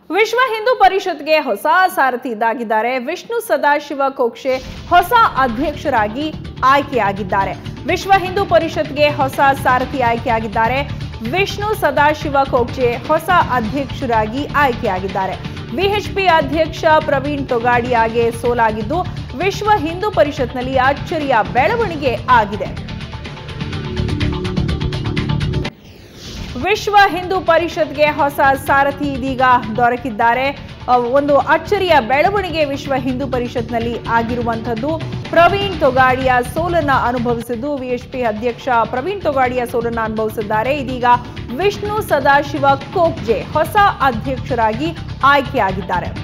ವಿಶ್ವ ಹಿಂದೂ ಪರಿಷತ್ಗೆ ಹೊಸ ಸಾರಥಿ ಇದ್ದಾಗಿದ್ದಾರೆ ವಿಷ್ಣು ಸದಾಶಿವ ಕೋಕ್ಷೆ ಹೊಸ ಅಧ್ಯಕ್ಷರಾಗಿ ಆಯ್ಕೆಯಾಗಿದ್ದಾರೆ ವಿಶ್ವ ಹಿಂದೂ ಪರಿಷತ್ಗೆ ಹೊಸ ಸಾರಥಿ ಆಯ್ಕೆಯಾಗಿದ್ದಾರೆ ವಿಷ್ಣು ಸದಾಶಿವ ಕೋಕ್ಷೆ ಹೊಸ ಅಧ್ಯಕ್ಷರಾಗಿ ಆಯ್ಕೆಯಾಗಿದ್ದಾರೆ ಬಿಎಚ್ಪಿ ಅಧ್ಯಕ್ಷ ಪ್ರವೀಣ್ ತೊಗಾಡಿಯಾಗೆ ಸೋಲಾಗಿದ್ದು ವಿಶ್ವ ಹಿಂದೂ ಪರಿಷತ್ನಲ್ಲಿ ಅಚ್ಚರಿಯ ಬೆಳವಣಿಗೆ ಆಗಿದೆ ವಿಶ್ವ ಹಿಂದೂ ಪರಿಷತ್ಗೆ ಹೊಸ ಸಾರಥಿ ಇದೀಗ ದೊರಕಿದ್ದಾರೆ ಅ, ಒಂದು ಅಚ್ಚರಿಯ ಬೆಳವಣಿಗೆ ವಿಶ್ವ ಹಿಂದೂ ಪರಿಷತ್ನಲ್ಲಿ ಆಗಿರುವಂಥದ್ದು ಪ್ರವೀಣ್ ತೊಗಾಡಿಯ ಸೋಲನ್ನ ಅನುಭವಿಸಿದ್ದು ವಿಎಚ್ಪಿ ಅಧ್ಯಕ್ಷ ಪ್ರವೀಣ್ ತೊಗಾಡಿಯ ಸೋಲನ್ನ ಅನುಭವಿಸಿದ್ದಾರೆ ಇದೀಗ ವಿಷ್ಣು ಸದಾಶಿವ ಕೋಕ್ಜೆ ಹೊಸ ಅಧ್ಯಕ್ಷರಾಗಿ ಆಯ್ಕೆಯಾಗಿದ್ದಾರೆ